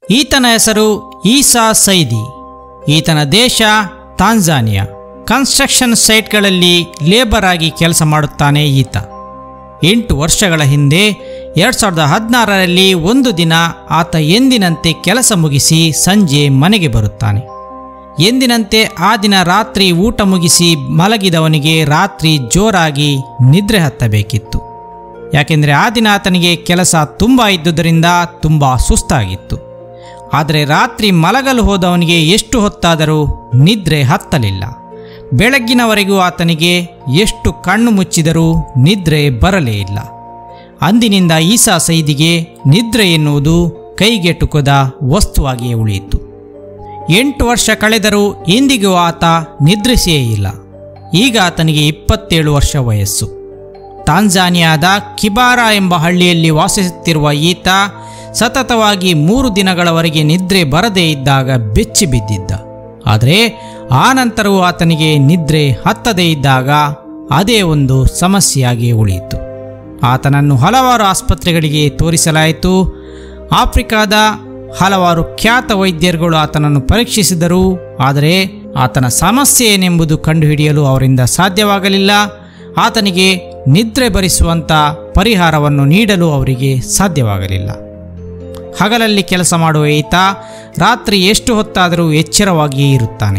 ಈತನ ಹೆಸರು ಈಸಾ ಸೈದಿ ಈತನ ದೇಶ ತಾಂಜಾನಿಯಾ ಕನ್ಸ್ಟ್ರಕ್ಷನ್ ಸೈಟ್ಗಳಲ್ಲಿ ಲೇಬರ್ ಆಗಿ ಕೆಲಸ ಮಾಡುತ್ತಾನೆ ಈತ ಎಂಟು ವರ್ಷಗಳ ಹಿಂದೆ ಎರಡು ಸಾವಿರದ ಹದಿನಾರರಲ್ಲಿ ಒಂದು ದಿನ ಆತ ಎಂದಿನಂತೆ ಕೆಲಸ ಮುಗಿಸಿ ಸಂಜೆ ಮನೆಗೆ ಬರುತ್ತಾನೆ ಎಂದಿನಂತೆ ಆ ದಿನ ರಾತ್ರಿ ಊಟ ಮುಗಿಸಿ ಮಲಗಿದವನಿಗೆ ರಾತ್ರಿ ಜೋರಾಗಿ ನಿದ್ರೆ ಹತ್ತಬೇಕಿತ್ತು ಯಾಕೆಂದರೆ ಆ ದಿನ ಆತನಿಗೆ ಕೆಲಸ ತುಂಬ ಇದ್ದುದರಿಂದ ತುಂಬ ಸುಸ್ತಾಗಿತ್ತು ಆದರೆ ರಾತ್ರಿ ಮಲಗಲು ಹೋದವನಿಗೆ ಎಷ್ಟು ಹೊತ್ತಾದರೂ ನಿದ್ರೆ ಹತ್ತಲಿಲ್ಲ ಬೆಳಗ್ಗಿನವರೆಗೂ ಆತನಿಗೆ ಎಷ್ಟು ಕಣ್ಣು ಮುಚ್ಚಿದರೂ ನಿದ್ರೆ ಬರಲೇ ಇಲ್ಲ ಅಂದಿನಿಂದ ಈಸಾ ಸೈದಿಗೆ ನಿದ್ರೆ ಎನ್ನುವುದು ಕೈಗೆಟುಕದ ವಸ್ತುವಾಗಿಯೇ ಉಳಿಯಿತು ಎಂಟು ವರ್ಷ ಕಳೆದರೂ ಇಂದಿಗೂ ಆತ ನಿದ್ರಿಸಿಯೇ ಇಲ್ಲ ಈಗ ಆತನಿಗೆ ಇಪ್ಪತ್ತೇಳು ವರ್ಷ ವಯಸ್ಸು ತಾಂಜಾನಿಯಾದ ಕಿಬಾರ ಎಂಬ ಹಳ್ಳಿಯಲ್ಲಿ ವಾಸಿಸುತ್ತಿರುವ ಈತ ಸತತವಾಗಿ ಮೂರು ದಿನಗಳವರೆಗೆ ನಿದ್ರೆ ಬರದೇ ಇದ್ದಾಗ ಬೆಚ್ಚಿ ಬಿದ್ದಿದ್ದ ಆದರೆ ಆ ನಂತರವೂ ಆತನಿಗೆ ನಿದ್ರೆ ಹತ್ತದೇ ಇದ್ದಾಗ ಅದೇ ಒಂದು ಸಮಸ್ಯೆಯಾಗಿ ಉಳಿಯಿತು ಆತನನ್ನು ಹಲವಾರು ಆಸ್ಪತ್ರೆಗಳಿಗೆ ತೋರಿಸಲಾಯಿತು ಆಫ್ರಿಕಾದ ಹಲವಾರು ಖ್ಯಾತ ವೈದ್ಯರುಗಳು ಆತನನ್ನು ಪರೀಕ್ಷಿಸಿದರು ಆದರೆ ಆತನ ಸಮಸ್ಯೆ ಏನೆಂಬುದು ಕಂಡುಹಿಡಿಯಲು ಅವರಿಂದ ಸಾಧ್ಯವಾಗಲಿಲ್ಲ ಆತನಿಗೆ ನಿದ್ರೆ ಬರಿಸುವಂಥ ಪರಿಹಾರವನ್ನು ನೀಡಲು ಅವರಿಗೆ ಸಾಧ್ಯವಾಗಲಿಲ್ಲ ಹಗಲಲ್ಲಿ ಕೆಲಸ ಮಾಡುವ ಈತ ರಾತ್ರಿ ಎಷ್ಟು ಹೊತ್ತಾದರೂ ಎಚ್ಚರವಾಗಿಯೇ ಇರುತ್ತಾನೆ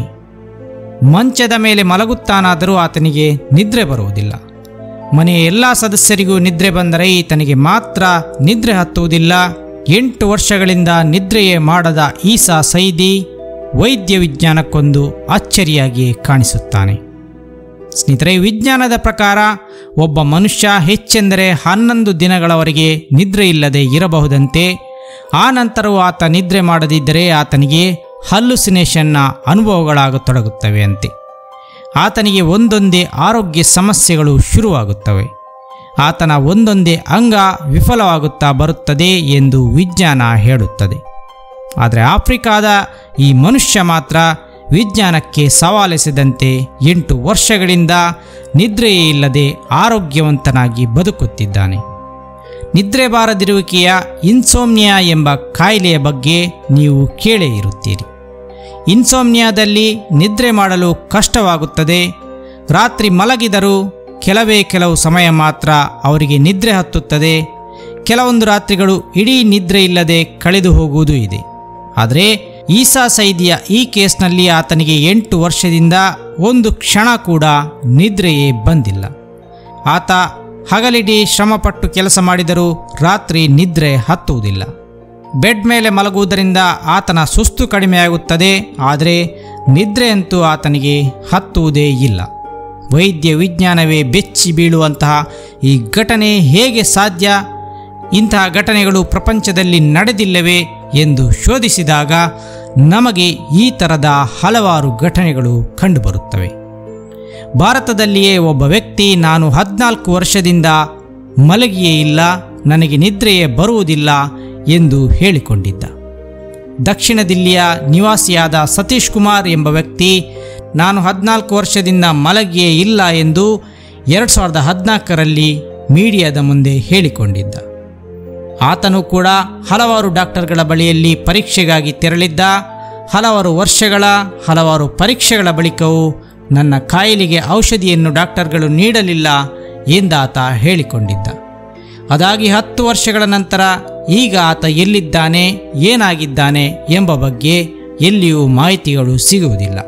ಮಂಚದ ಮೇಲೆ ಮಲಗುತ್ತಾನಾದರೂ ಆತನಿಗೆ ನಿದ್ರೆ ಬರುವುದಿಲ್ಲ ಮನೆಯ ಎಲ್ಲ ಸದಸ್ಯರಿಗೂ ನಿದ್ರೆ ಬಂದರೆ ಈತನಿಗೆ ಮಾತ್ರ ನಿದ್ರೆ ಹತ್ತುವುದಿಲ್ಲ ಎಂಟು ವರ್ಷಗಳಿಂದ ನಿದ್ರೆಯೇ ಮಾಡದ ಈಸಾ ಸೈದಿ ವೈದ್ಯ ವಿಜ್ಞಾನಕ್ಕೊಂದು ಅಚ್ಚರಿಯಾಗಿಯೇ ಕಾಣಿಸುತ್ತಾನೆ ಸ್ನೇಹಿತರೆ ವಿಜ್ಞಾನದ ಪ್ರಕಾರ ಒಬ್ಬ ಮನುಷ್ಯ ಹೆಚ್ಚೆಂದರೆ ಹನ್ನೊಂದು ದಿನಗಳವರೆಗೆ ನಿದ್ರೆ ಇಲ್ಲದೆ ಇರಬಹುದಂತೆ ಆ ನಂತರವೂ ಆತ ನಿದ್ರೆ ಮಾಡದಿದ್ದರೆ ಆತನಿಗೆ ಹಲ್ಲುಸಿನೇಷನ್ನ ಅನುಭವಗಳಾಗತೊಡಗುತ್ತವೆ ಅಂತೆ ಆತನಿಗೆ ಒಂದೊಂದೇ ಆರೋಗ್ಯ ಸಮಸ್ಯೆಗಳು ಶುರುವಾಗುತ್ತವೆ ಆತನ ಒಂದೊಂದೇ ಅಂಗ ವಿಫಲವಾಗುತ್ತಾ ಬರುತ್ತದೆ ಎಂದು ವಿಜ್ಞಾನ ಹೇಳುತ್ತದೆ ಆದರೆ ಆಫ್ರಿಕಾದ ಈ ಮನುಷ್ಯ ಮಾತ್ರ ವಿಜ್ಞಾನಕ್ಕೆ ಸವಾಲೆಸೆದಂತೆ ಎಂಟು ವರ್ಷಗಳಿಂದ ನಿದ್ರೆಯೇ ಇಲ್ಲದೆ ಆರೋಗ್ಯವಂತನಾಗಿ ಬದುಕುತ್ತಿದ್ದಾನೆ ನಿದ್ರೆ ಬಾರದಿರುವಿಕೆಯ ಇನ್ಸೋಮ್ನಿಯಾ ಎಂಬ ಕಾಯಿಲೆಯ ಬಗ್ಗೆ ನೀವು ಕೇಳೇ ಇರುತ್ತೀರಿ ಇನ್ಸೋಮ್ನಿಯಾದಲ್ಲಿ ನಿದ್ರೆ ಮಾಡಲು ಕಷ್ಟವಾಗುತ್ತದೆ ರಾತ್ರಿ ಮಲಗಿದರೂ ಕೆಲವೇ ಕೆಲವು ಸಮಯ ಮಾತ್ರ ಅವರಿಗೆ ನಿದ್ರೆ ಹತ್ತುತ್ತದೆ ಕೆಲವೊಂದು ರಾತ್ರಿಗಳು ಇಡೀ ನಿದ್ರೆ ಇಲ್ಲದೆ ಕಳೆದು ಹೋಗುವುದೂ ಇದೆ ಆದರೆ ಈಸಾ ಸೈದಿಯ ಈ ಕೇಸ್ನಲ್ಲಿ ಆತನಿಗೆ ಎಂಟು ವರ್ಷದಿಂದ ಒಂದು ಕ್ಷಣ ಕೂಡ ನಿದ್ರೆಯೇ ಬಂದಿಲ್ಲ ಆತ ಹಗಲಿಡೀ ಶ್ರಮಪಟ್ಟು ಕೆಲಸ ಮಾಡಿದರೂ ರಾತ್ರಿ ನಿದ್ರೆ ಹತ್ತುವುದಿಲ್ಲ ಬೆಡ್ ಮೇಲೆ ಮಲಗುವುದರಿಂದ ಆತನ ಸುಸ್ತು ಕಡಿಮೆಯಾಗುತ್ತದೆ ಆದರೆ ನಿದ್ರೆಯಂತೂ ಆತನಿಗೆ ಹತ್ತುವುದೇ ಇಲ್ಲ ವೈದ್ಯ ವಿಜ್ಞಾನವೇ ಬೆಚ್ಚಿ ಬೀಳುವಂತಹ ಈ ಘಟನೆ ಹೇಗೆ ಸಾಧ್ಯ ಇಂತಹ ಘಟನೆಗಳು ಪ್ರಪಂಚದಲ್ಲಿ ನಡೆದಿಲ್ಲವೇ ಎಂದು ಶೋಧಿಸಿದಾಗ ನಮಗೆ ಈ ಥರದ ಹಲವಾರು ಘಟನೆಗಳು ಕಂಡುಬರುತ್ತವೆ ಭಾರತದಲ್ಲಿಯೇ ಒಬ್ಬ ವ್ಯಕ್ತಿ ನಾನು ಹದಿನಾಲ್ಕು ವರ್ಷದಿಂದ ಮಲಗಿಯೇ ಇಲ್ಲ ನನಗೆ ನಿದ್ರೆಯೇ ಬರುವುದಿಲ್ಲ ಎಂದು ಹೇಳಿಕೊಂಡಿದ್ದ ದಕ್ಷಿಣ ದಿಲ್ಲಿಯ ನಿವಾಸಿಯಾದ ಸತೀಶ್ ಕುಮಾರ್ ಎಂಬ ವ್ಯಕ್ತಿ ನಾನು ಹದಿನಾಲ್ಕು ವರ್ಷದಿಂದ ಮಲಗಿಯೇ ಇಲ್ಲ ಎಂದು ಎರಡು ಸಾವಿರದ ಹದಿನಾಲ್ಕರಲ್ಲಿ ಮೀಡಿಯಾದ ಮುಂದೆ ಹೇಳಿಕೊಂಡಿದ್ದ ಆತನು ಕೂಡ ಹಲವಾರು ಡಾಕ್ಟರ್ಗಳ ಬಳಿಯಲ್ಲಿ ಪರೀಕ್ಷೆಗಾಗಿ ತೆರಳಿದ್ದ ಹಲವಾರು ವರ್ಷಗಳ ಹಲವಾರು ಪರೀಕ್ಷೆಗಳ ಬಳಿಕವೂ ನನ್ನ ಕಾಯಿಲೆಗೆ ಔಷಧಿಯನ್ನು ಡಾಕ್ಟರ್ಗಳು ನೀಡಲಿಲ್ಲ ಎಂದಾತ ಹೇಳಿಕೊಂಡಿದ್ದ ಅದಾಗಿ ಹತ್ತು ವರ್ಷಗಳ ನಂತರ ಈಗ ಆತ ಎಲ್ಲಿದ್ದಾನೆ ಏನಾಗಿದ್ದಾನೆ ಎಂಬ ಬಗ್ಗೆ ಎಲ್ಲಿಯೂ ಮಾಹಿತಿಗಳು ಸಿಗುವುದಿಲ್ಲ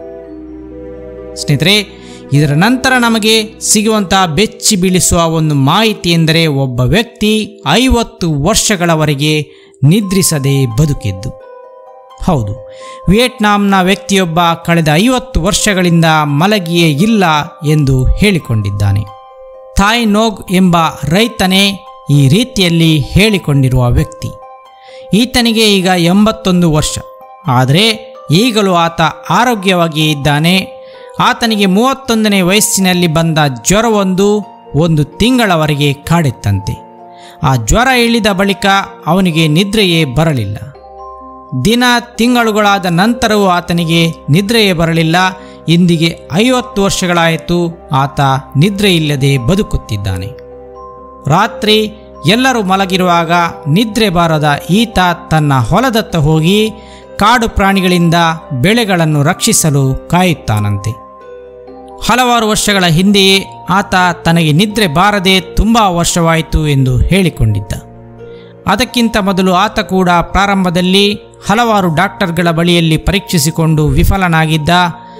ಸ್ನೇಹಿತರೆ ಇದರ ನಂತರ ನಮಗೆ ಸಿಗುವಂತಹ ಬೆಚ್ಚಿ ಬೀಳಿಸುವ ಒಂದು ಮಾಹಿತಿ ಎಂದರೆ ಒಬ್ಬ ವ್ಯಕ್ತಿ ಐವತ್ತು ವರ್ಷಗಳವರೆಗೆ ನಿದ್ರಿಸದೆ ಬದುಕಿದ್ದು ಹೌದು ವಿಯೆಟ್ನಾಂನ ವ್ಯಕ್ತಿಯೊಬ್ಬ ಕಳೆದ ಐವತ್ತು ವರ್ಷಗಳಿಂದ ಮಲಗಿಯೇ ಇಲ್ಲ ಎಂದು ಹೇಳಿಕೊಂಡಿದ್ದಾನೆ ಥಾಯ್ ನೋಗ್ ಎಂಬ ರೈತನೇ ಈ ರೀತಿಯಲ್ಲಿ ಹೇಳಿಕೊಂಡಿರುವ ವ್ಯಕ್ತಿ ಈತನಿಗೆ ಈಗ ಎಂಬತ್ತೊಂದು ವರ್ಷ ಆದರೆ ಈಗಲೂ ಆತ ಆರೋಗ್ಯವಾಗಿಯೇ ಇದ್ದಾನೆ ಆತನಿಗೆ ಮೂವತ್ತೊಂದನೇ ವಯಸ್ಸಿನಲ್ಲಿ ಬಂದ ಜ್ವರವೊಂದು ಒಂದು ತಿಂಗಳವರೆಗೆ ಕಾಡಿತ್ತಂತೆ ಆ ಜ್ವರ ಇಳಿದ ಬಳಿಕ ಅವನಿಗೆ ನಿದ್ರೆಯೇ ಬರಲಿಲ್ಲ ದಿನ ತಿಂಗಳುಗಳಾದ ನಂತರವೂ ಆತನಿಗೆ ನಿದ್ರೆಯೇ ಬರಲಿಲ್ಲ ಇಂದಿಗೆ ಐವತ್ತು ವರ್ಷಗಳಾಯಿತು ಆತ ನಿದ್ರೆ ಇಲ್ಲದೆ ಬದುಕುತ್ತಿದ್ದಾನೆ ರಾತ್ರಿ ಎಲ್ಲರೂ ಮಲಗಿರುವಾಗ ನಿದ್ರೆ ಬಾರದ ಈತ ತನ್ನ ಹೊಲದತ್ತ ಹೋಗಿ ಕಾಡು ಪ್ರಾಣಿಗಳಿಂದ ಬೆಳೆಗಳನ್ನು ರಕ್ಷಿಸಲು ಕಾಯುತ್ತಾನಂತೆ ಹಲವಾರು ವರ್ಷಗಳ ಹಿಂದೆಯೇ ಆತ ತನಗೆ ನಿದ್ರೆ ಬಾರದೆ ತುಂಬ ವರ್ಷವಾಯಿತು ಎಂದು ಹೇಳಿಕೊಂಡಿದ್ದ ಅದಕ್ಕಿಂತ ಮೊದಲು ಆತ ಕೂಡ ಪ್ರಾರಂಭದಲ್ಲಿ ಹಲವಾರು ಡಾಕ್ಟರ್ಗಳ ಬಳಿಯಲ್ಲಿ ಪರೀಕ್ಷಿಸಿಕೊಂಡು ವಿಫಲನಾಗಿದ್ದ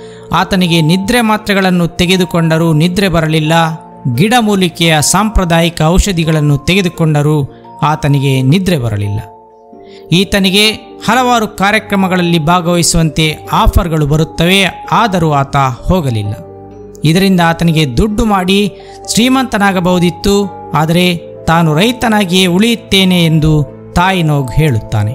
ಆತನಿಗೆ ನಿದ್ರೆ ಮಾತ್ರೆಗಳನ್ನು ತೆಗೆದುಕೊಂಡರೂ ನಿದ್ರೆ ಬರಲಿಲ್ಲ ಗಿಡಮೂಲಿಕೆಯ ಸಾಂಪ್ರದಾಯಿಕ ಔಷಧಿಗಳನ್ನು ತೆಗೆದುಕೊಂಡರೂ ಆತನಿಗೆ ನಿದ್ರೆ ಬರಲಿಲ್ಲ ಈತನಿಗೆ ಹಲವಾರು ಕಾರ್ಯಕ್ರಮಗಳಲ್ಲಿ ಭಾಗವಹಿಸುವಂತೆ ಆಫರ್ಗಳು ಬರುತ್ತವೆ ಆದರೂ ಆತ ಹೋಗಲಿಲ್ಲ ಇದರಿಂದ ಆತನಿಗೆ ದುಡ್ಡು ಮಾಡಿ ಶ್ರೀಮಂತನಾಗಬಹುದಿತ್ತು ಆದರೆ ತಾನು ರೈತನಾಗಿಯೇ ಉಳಿಯುತ್ತೇನೆ ಎಂದು ತಾಯಿನೋಗ್ ಹೇಳುತ್ತಾನೆ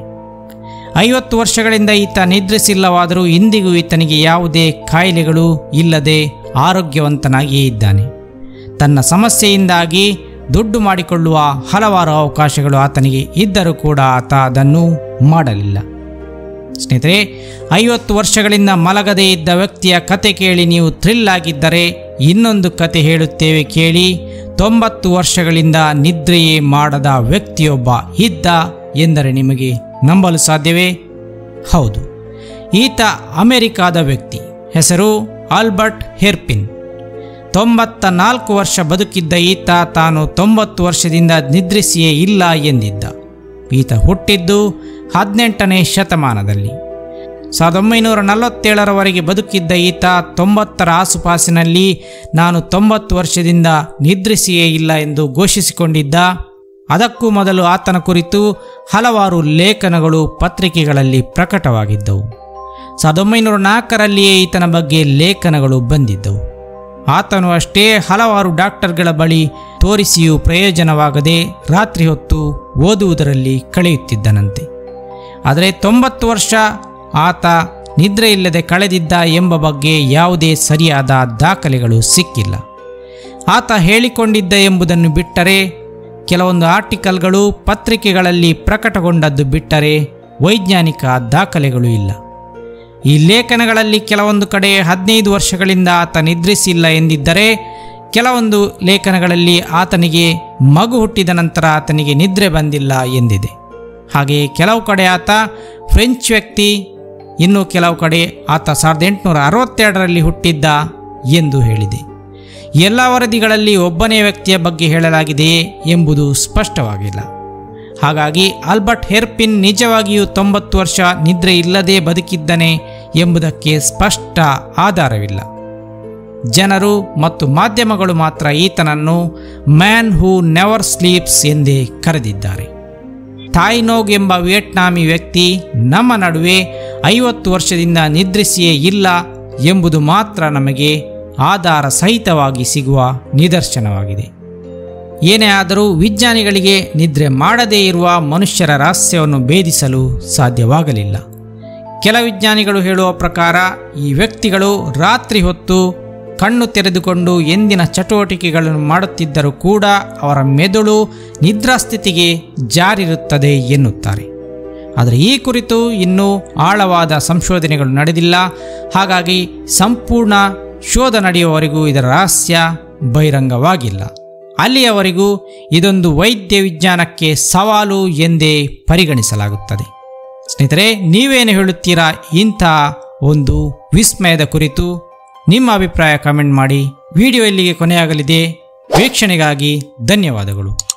ಐವತ್ತು ವರ್ಷಗಳಿಂದ ಈತ ನಿದ್ರಿಸಿಲ್ಲವಾದರೂ ಇಂದಿಗೂ ಈತನಿಗೆ ಯಾವುದೇ ಕಾಯಿಲೆಗಳು ಇಲ್ಲದೆ ಆರೋಗ್ಯವಂತನಾಗಿಯೇ ಇದ್ದಾನೆ ತನ್ನ ಸಮಸ್ಯೆಯಿಂದಾಗಿ ದುಡ್ಡು ಮಾಡಿಕೊಳ್ಳುವ ಹಲವಾರು ಅವಕಾಶಗಳು ಆತನಿಗೆ ಇದ್ದರೂ ಕೂಡ ಆತ ಅದನ್ನು ಮಾಡಲಿಲ್ಲ ಸ್ನೇಹಿತರೆ ಐವತ್ತು ವರ್ಷಗಳಿಂದ ಮಲಗದೇ ಇದ್ದ ವ್ಯಕ್ತಿಯ ಕತೆ ಕೇಳಿ ನೀವು ಥ್ರಿಲ್ ಆಗಿದ್ದರೆ ಇನ್ನೊಂದು ಕತೆ ಹೇಳುತ್ತೇವೆ ಕೇಳಿ ತೊಂಬತ್ತು ವರ್ಷಗಳಿಂದ ನಿದ್ರೆಯೇ ಮಾಡದ ವ್ಯಕ್ತಿಯೊಬ್ಬ ಇದ್ದ ಎಂದರೆ ನಿಮಗೆ ನಂಬಲು ಸಾಧ್ಯವೇ ಹೌದು ಈತ ಅಮೆರಿಕಾದ ವ್ಯಕ್ತಿ ಹೆಸರು ಆಲ್ಬರ್ಟ್ ಹೆರ್ಪಿನ್ ತೊಂಬತ್ತ ನಾಲ್ಕು ವರ್ಷ ಬದುಕಿದ್ದ ಈತ ತಾನು ತೊಂಬತ್ತು ವರ್ಷದಿಂದ ನಿದ್ರಿಸಿಯೇ ಇಲ್ಲ ಎಂದಿದ್ದ ಈತ ಹುಟ್ಟಿದ್ದು ಹದಿನೆಂಟನೇ ಶತಮಾನದಲ್ಲಿ ಸಾವಿರದ ಒಂಬೈನೂರ ನಲವತ್ತೇಳರವರೆಗೆ ಬದುಕಿದ್ದ ಈತ ತೊಂಬತ್ತರ ಆಸುಪಾಸಿನಲ್ಲಿ ನಾನು ತೊಂಬತ್ತು ವರ್ಷದಿಂದ ನಿದ್ರಿಸಿಯೇ ಇಲ್ಲ ಎಂದು ಘೋಷಿಸಿಕೊಂಡಿದ್ದ ಅದಕ್ಕೂ ಮೊದಲು ಆತನ ಕುರಿತು ಹಲವಾರು ಲೇಖನಗಳು ಪತ್ರಿಕೆಗಳಲ್ಲಿ ಪ್ರಕಟವಾಗಿದ್ದವು ಸಾವಿರದ ಒಂಬೈನೂರ ನಾಲ್ಕರಲ್ಲಿಯೇ ಈತನ ಬಗ್ಗೆ ಲೇಖನಗಳು ಬಂದಿದ್ದವು ಆತನು ಅಷ್ಟೇ ಹಲವಾರು ಡಾಕ್ಟರ್ಗಳ ಬಳಿ ತೋರಿಸಿಯೂ ಪ್ರಯೋಜನವಾಗದೆ ರಾತ್ರಿ ಹೊತ್ತು ಓದುವುದರಲ್ಲಿ ಕಳೆಯುತ್ತಿದ್ದನಂತೆ ಆದರೆ ತೊಂಬತ್ತು ವರ್ಷ ಆತ ನಿದ್ರೆ ಇಲ್ಲದೆ ಕಳೆದಿದ್ದ ಎಂಬ ಬಗ್ಗೆ ಯಾವುದೇ ಸರಿಯಾದ ದಾಖಲೆಗಳು ಸಿಕ್ಕಿಲ್ಲ ಆತ ಹೇಳಿಕೊಂಡಿದ್ದ ಎಂಬುದನ್ನು ಬಿಟ್ಟರೆ ಕೆಲವೊಂದು ಆರ್ಟಿಕಲ್ಗಳು ಪತ್ರಿಕೆಗಳಲ್ಲಿ ಪ್ರಕಟಗೊಂಡದ್ದು ಬಿಟ್ಟರೆ ವೈಜ್ಞಾನಿಕ ದಾಖಲೆಗಳು ಇಲ್ಲ ಈ ಲೇಖನಗಳಲ್ಲಿ ಕೆಲವೊಂದು ಕಡೆ ಹದಿನೈದು ವರ್ಷಗಳಿಂದ ಆತ ನಿದ್ರಿಸಿಲ್ಲ ಎಂದಿದ್ದರೆ ಕೆಲವೊಂದು ಲೇಖನಗಳಲ್ಲಿ ಆತನಿಗೆ ಮಗು ಹುಟ್ಟಿದ ನಂತರ ಆತನಿಗೆ ನಿದ್ರೆ ಬಂದಿಲ್ಲ ಎಂದಿದೆ ಹಾಗೆಯೇ ಕೆಲವು ಕಡೆ ಆತ ಫ್ರೆಂಚ್ ವ್ಯಕ್ತಿ ಇನ್ನು ಕೆಲವು ಕಡೆ ಆತ ಸಾವಿರದ ಎಂಟುನೂರ ಅರವತ್ತೆರಡರಲ್ಲಿ ಹುಟ್ಟಿದ್ದ ಎಂದು ಹೇಳಿದೆ ಎಲ್ಲ ವರದಿಗಳಲ್ಲಿ ಒಬ್ಬನೇ ವ್ಯಕ್ತಿಯ ಬಗ್ಗೆ ಹೇಳಲಾಗಿದೆಯೇ ಎಂಬುದು ಸ್ಪಷ್ಟವಾಗಿಲ್ಲ ಹಾಗಾಗಿ ಆಲ್ಬರ್ಟ್ ಹೆರ್ಪಿನ್ ನಿಜವಾಗಿಯೂ ತೊಂಬತ್ತು ವರ್ಷ ನಿದ್ರೆ ಇಲ್ಲದೆ ಬದುಕಿದ್ದನೆ ಎಂಬುದಕ್ಕೆ ಸ್ಪಷ್ಟ ಆಧಾರವಿಲ್ಲ ಜನರು ಮತ್ತು ಮಾಧ್ಯಮಗಳು ಮಾತ್ರ ಈತನನ್ನು ಮ್ಯಾನ್ ಹೂ ನೆವರ್ ಸ್ಲೀಪ್ಸ್ ಎಂದೇ ಕರೆದಿದ್ದಾರೆ ಥಾಯ್ನೋಗ್ ಎಂಬ ವಿಯೆಟ್ನಾಮಿ ವ್ಯಕ್ತಿ ನಮ್ಮ ನಡುವೆ ಐವತ್ತು ವರ್ಷದಿಂದ ನಿದ್ರಿಸಿಯೇ ಇಲ್ಲ ಎಂಬುದು ಮಾತ್ರ ನಮಗೆ ಆಧಾರ ಸಹಿತವಾಗಿ ಸಿಗುವ ನಿದರ್ಶನವಾಗಿದೆ ಏನೇ ಆದರೂ ವಿಜ್ಞಾನಿಗಳಿಗೆ ನಿದ್ರೆ ಮಾಡದೇ ಇರುವ ಮನುಷ್ಯರ ರಹಸ್ಯವನ್ನು ಭೇದಿಸಲು ಸಾಧ್ಯವಾಗಲಿಲ್ಲ ಕೆಲ ವಿಜ್ಞಾನಿಗಳು ಹೇಳುವ ಪ್ರಕಾರ ಈ ವ್ಯಕ್ತಿಗಳು ರಾತ್ರಿ ಹೊತ್ತು ಕಣ್ಣು ತೆರೆದುಕೊಂಡು ಎಂದಿನ ಚಟುವಟಿಕೆಗಳನ್ನು ಮಾಡುತ್ತಿದ್ದರೂ ಕೂಡ ಅವರ ಮೆದುಳು ನಿದ್ರಾಸ್ಥಿತಿಗೆ ಜಾರಿರುತ್ತದೆ ಎನ್ನುತ್ತಾರೆ ಆದರೆ ಈ ಕುರಿತು ಇನ್ನೂ ಆಳವಾದ ಸಂಶೋಧನೆಗಳು ನಡೆದಿಲ್ಲ ಹಾಗಾಗಿ ಸಂಪೂರ್ಣ ಶೋಧ ನಡೆಯುವವರೆಗೂ ಇದರ ರಹಸ್ಯ ಬಹಿರಂಗವಾಗಿಲ್ಲ ಅಲ್ಲಿಯವರೆಗೂ ಇದೊಂದು ವೈದ್ಯ ವಿಜ್ಞಾನಕ್ಕೆ ಸವಾಲು ಎಂದೇ ಪರಿಗಣಿಸಲಾಗುತ್ತದೆ ಸ್ನೇಹಿತರೆ ನೀವೇನು ಹೇಳುತ್ತೀರಾ ಇಂಥ ಒಂದು ವಿಸ್ಮಯದ ಕುರಿತು ನಿಮ್ಮ ಅಭಿಪ್ರಾಯ ಕಮೆಂಟ್ ಮಾಡಿ ವಿಡಿಯೋ ಇಲ್ಲಿಗೆ ಕೊನೆಯಾಗಲಿದೆ ವೀಕ್ಷಣೆಗಾಗಿ ಧನ್ಯವಾದಗಳು